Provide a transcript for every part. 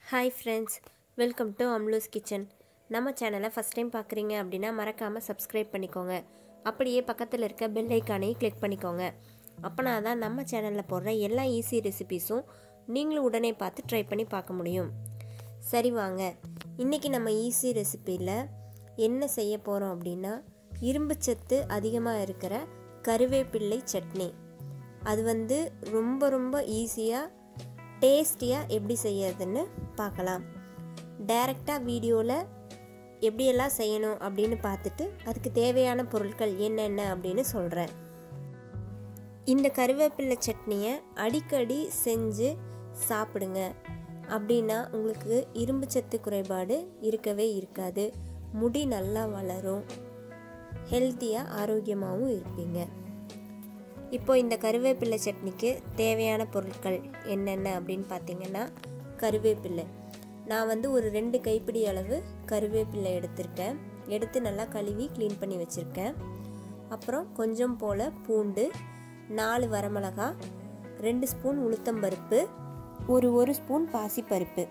hi friends welcome to அம்லூஸ் kitchen நம்ம சேனலை ஃபஸ்ட் டைம் பார்க்குறீங்க அப்படின்னா மறக்காமல் சப்ஸ்கிரைப் பண்ணிக்கோங்க அப்படியே பக்கத்தில் இருக்க பெல் ஐக்கானையும் கிளிக் பண்ணிக்கோங்க அப்போனா தான் நம்ம சேனலில் போடுற எல்லா ஈஸி ரெசிபீஸும் நீங்களும் உடனே பார்த்து ட்ரை பண்ணி பார்க்க முடியும் சரி வாங்க இன்றைக்கி நம்ம ஈஸி ரெசிப்பியில் என்ன செய்ய போகிறோம் அப்படின்னா இரும்புச்சத்து அதிகமாக இருக்கிற கருவேப்பிள்ளை சட்னி அது வந்து ரொம்ப ரொம்ப ஈஸியாக டேஸ்டியாக எப்படி செய்யறதுன்னு பார்க்கலாம் டைரெக்டாக வீடியோவில் எப்படியெல்லாம் செய்யணும் அப்படின்னு பார்த்துட்டு அதுக்கு தேவையான பொருட்கள் என்னென்ன அப்படின்னு சொல்கிறேன் இந்த கருவேப்பிலை சட்னியை அடிக்கடி செஞ்சு சாப்பிடுங்க அப்படின்னா உங்களுக்கு இரும்பு சத்து குறைபாடு இருக்கவே இருக்காது முடி நல்லா வளரும் ஹெல்த்தியாக ஆரோக்கியமாகவும் இருப்பீங்க இப்போ இந்த கருவேப்பிலை சட்னிக்கு தேவையான பொருட்கள் என்னென்ன அப்படின்னு பார்த்தீங்கன்னா கருவேப்பிலை நான் வந்து ஒரு ரெண்டு கைப்பிடி அளவு கருவேப்பிலை எடுத்திருக்கேன் எடுத்து நல்லா கழுவி க்ளீன் பண்ணி வச்சுருக்கேன் அப்புறம் கொஞ்சம் போல் பூண்டு நாலு வரமிளகா ரெண்டு ஸ்பூன் உளுத்தம்பருப்பு ஒரு ஒரு ஸ்பூன் பாசிப்பருப்பு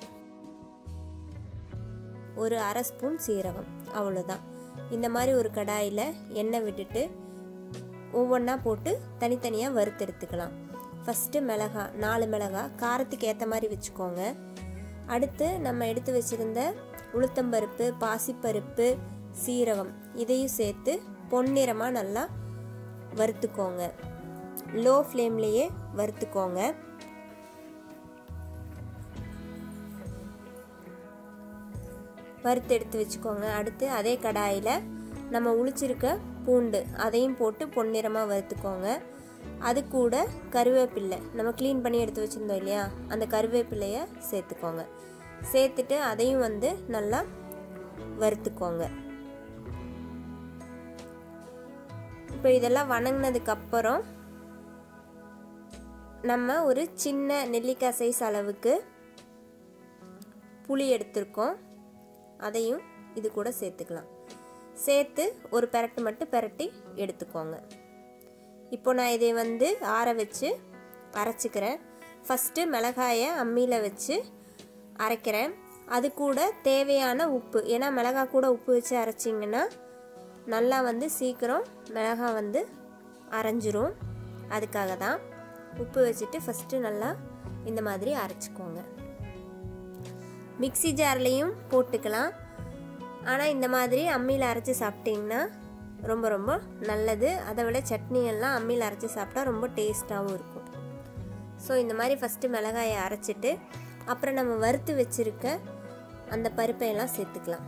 ஒரு அரை ஸ்பூன் சீரகம் அவ்வளோதான் இந்த மாதிரி ஒரு கடாயில் எண்ணெய் விட்டுட்டு ஒவ்வொன்றா போட்டு தனித்தனியாக வறுத்தெடுத்துக்கலாம் ஃபஸ்ட்டு மிளகா நாலு மிளகா காரத்துக்கு ஏற்ற மாதிரி வச்சுக்கோங்க அடுத்து நம்ம எடுத்து வச்சுருந்த உளுத்தம்பருப்பு பாசிப்பருப்பு சீரகம் இதையும் சேர்த்து பொன்னிறமாக நல்லா வறுத்துக்கோங்க லோ ஃப்ளேம்லேயே வறுத்துக்கோங்க வறுத்து எடுத்து வச்சுக்கோங்க அடுத்து அதே கடாயில் நம்ம உளிச்சிருக்க பூண்டு அதையும் போட்டு பொன்னிறமாக வறுத்துக்கோங்க அது கூட கருவேப்பில்லை நம்ம க்ளீன் பண்ணி எடுத்து வச்சுருந்தோம் இல்லையா அந்த கருவேப்பிலையை சேர்த்துக்கோங்க சேர்த்துட்டு அதையும் வந்து நல்லா வறுத்துக்கோங்க இப்போ இதெல்லாம் வணங்கினதுக்கு அப்புறம் நம்ம ஒரு சின்ன நெல்லிக்காய் சைஸ் அளவுக்கு புளி எடுத்திருக்கோம் அதையும் இது கூட சேர்த்துக்கலாம் சேர்த்து ஒரு பெரட்டு மட்டும் பெரட்டி எடுத்துக்கோங்க இப்போ நான் இதை வந்து ஆற வச்சு அரைச்சிக்கிறேன் ஃபஸ்ட்டு மிளகாயை அம்மியில் வச்சு அரைக்கிறேன் அது கூட தேவையான உப்பு ஏன்னா மிளகா கூட உப்பு வச்சு அரைச்சிங்கன்னா நல்லா வந்து சீக்கிரம் மிளகா வந்து அரைஞ்சிரும் அதுக்காக தான் உப்பு வச்சுட்டு ஃபஸ்ட்டு நல்லா இந்த மாதிரி அரைச்சிக்கோங்க மிக்சி ஜார்லேயும் போட்டுக்கலாம் ஆனால் இந்த மாதிரி அம்மியில் அரைச்சி சாப்பிட்டிங்கன்னா ரொம்ப ரொம்ப நல்லது அதை விட சட்னி எல்லாம் அம்மியில் அரைச்சி சாப்பிட்டா ரொம்ப டேஸ்ட்டாகவும் இருக்கும் ஸோ இந்த மாதிரி ஃபஸ்ட்டு மிளகாயை அரைச்சிட்டு அப்புறம் நம்ம வறுத்து வச்சுருக்க அந்த பருப்பையெல்லாம் சேர்த்துக்கலாம்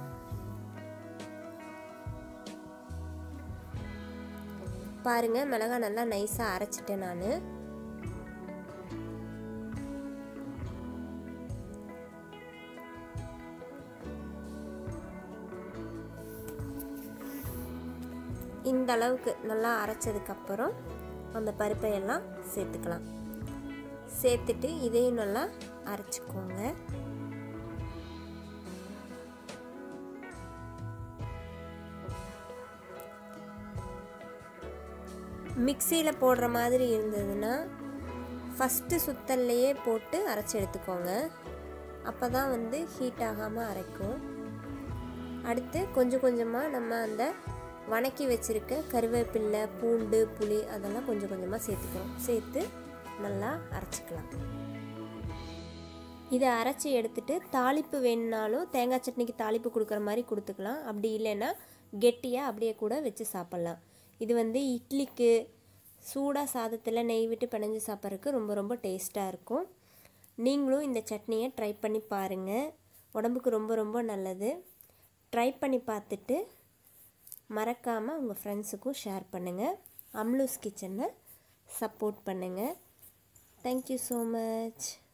பாருங்கள் மிளகாய் நல்லா நைஸாக அரைச்சிட்டேன் நான் இந்த அளவுக்கு நல்லா அரைச்சதுக்கப்புறம் அந்த பருப்பை எல்லாம் சேர்த்துக்கலாம் சேர்த்துட்டு இதையும் நல்லா அரைச்சிக்கோங்க மிக்சியில் போடுற மாதிரி இருந்ததுன்னா ஃபஸ்ட்டு சுத்தல்லையே போட்டு அரைச்சி எடுத்துக்கோங்க அப்போ தான் வந்து ஹீட் ஆகாமல் அரைக்கும் அடுத்து கொஞ்சம் கொஞ்சமாக நம்ம அந்த வணக்கி வச்சுருக்க கருவேப்பில்லை பூண்டு புளி அதெல்லாம் கொஞ்சம் கொஞ்சமாக சேர்த்துக்கிறோம் சேர்த்து நல்லா அரைச்சிக்கலாம் இதை அரைச்சி எடுத்துட்டு தாளிப்பு வேணுனாலும் தேங்காய் சட்னிக்கு தாளிப்பு கொடுக்குற மாதிரி கொடுத்துக்கலாம் அப்படி இல்லைன்னா கெட்டியாக அப்படியே கூட வச்சு சாப்பிட்லாம் இது வந்து இட்லிக்கு சூடாக சாதத்தில் நெய் விட்டு பிணைஞ்சு சாப்பிட்றதுக்கு ரொம்ப ரொம்ப டேஸ்ட்டாக இருக்கும் நீங்களும் இந்த சட்னியை ட்ரை பண்ணி பாருங்கள் உடம்புக்கு ரொம்ப ரொம்ப நல்லது ட்ரை பண்ணி பார்த்துட்டு மறக்காமல் உங்கள் ஃப்ரெண்ட்ஸுக்கும் ஷேர் பண்ணுங்கள் அம்லூஸ் கிச்சனை சப்போர்ட் பண்ணுங்கள் தேங்க்யூ ஸோ மச்